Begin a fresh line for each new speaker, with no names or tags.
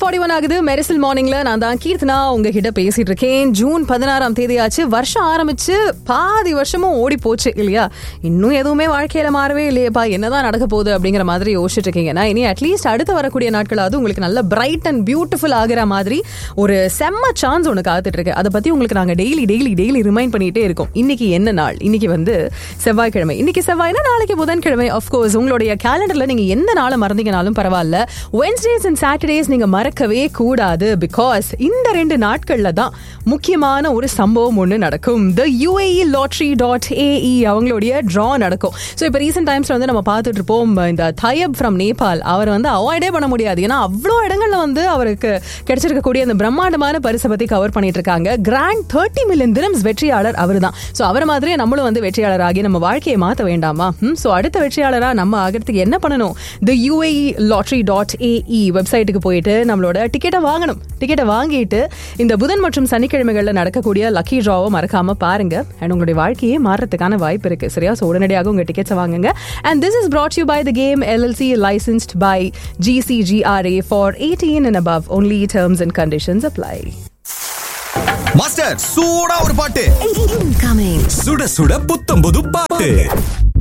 Forty one ஆகுது மெரிசல் மார்னிங்ல நான் தான் கீர்த்தனா உங்ககிட்ட பேசிட்டு இருக்கேன் ஜூன் பதினாறாம் தேதி ஆச்சு வருஷம் ஆரம்பிச்சு பாதி வருஷமும் ஓடி போச்சு இல்லையா இன்னும் எதுவுமே வாழ்க்கையில மாறவே இல்லையேப்பா என்னதான் நடக்க போகுது அப்படிங்கிற மாதிரி யோசிச்சுட்டு இருக்கீங்க நான் இனி அட்லீஸ்ட் அடுத்து வரக்கூடிய நாட்களாவது உங்களுக்கு நல்ல பிரைட் அண்ட் பியூட்டிஃபுல் ஆகிற மாதிரி ஒரு செம்ம சான்ஸ் ஒன்று காத்துட்டு இருக்கு அதை பத்தி உங்களுக்கு நாங்க டெய்லி டெய்லி டெய்லி ரிமைண்ட் பண்ணிட்டே இருக்கோம் இன்னைக்கு என்ன நாள் இன்னைக்கு வந்து செவ்வாய்க்கிழமை இன்னைக்கு செவ்வாய்னா நாளைக்கு புதன்கிழமை ஆஃப்கோர்ஸ் உங்களுடைய கேலண்டர்ல நீங்க எந்த நாளை மறந்தீங்கனாலும் பரவாயில்ல வென்ஸ்டேஸ் அண்ட் சாட்டர்டேஸ் நீங்க மறக்கவே கூடாது பிகாஸ் இந்த ரெண்டு நாட்கள்ல தான் முக்கியமான ஒரு சம்பவம் ஒன்று நடக்கும் the UAE lottery dot AE அவங்களுடைய ட்ரா நடக்கும் ஸோ இப்போ ரீசெண்ட் டைம்ஸ்ல வந்து நம்ம பார்த்துட்டு இருப்போம் இந்த தயப் ஃப்ரம் நேபாள் அவர் வந்து அவாய்டே பண்ண முடியாது ஏன்னா அவ்வளோ இடங்கள்ல வந்து அவருக்கு கிடைச்சிருக்கக்கூடிய அந்த பிரம்மாண்டமான பரிசை பத்தி கவர் பண்ணிட்டு இருக்காங்க கிராண்ட் தேர்ட்டி மில்லியன் தினம்ஸ் வெற்றியாளர் அவர் தான் ஸோ அவர் மாதிரியே நம்மளும் வந்து வெற்றியாளர் ஆகி நம்ம வாழ்க்கையை மாற்ற வேண்டாமா ஸோ அடுத்த வெற்றியாளராக நம்ம ஆகிறதுக்கு என்ன பண்ணணும் the UAE lottery dot AE வெப்சைட்டுக்கு போயிட்டு நம்மளோட டிக்கெட்டை வாங்கணும் டிக்கெட்டை வாங்கிட்டு இந்த புதன் மற்றும் சனிக்கிழமைகளில் நடக்கக்கூடிய லக்கி ட்ராவை மறக்காம பாருங்க அண்ட் உங்களுடைய வாழ்க்கையே மாறத்துக்கான வாய்ப்பு இருக்கு சரியா ஸோ உடனடியாக உங்க டிக்கெட்ஸை வாங்குங்க and this is brought you by the game LLC licensed by GCGRA for eighteen and above only terms and conditions apply
master சூடா ஒரு பாட்டு
Incoming.
சுட சுட புத்தம் புது பாட்டு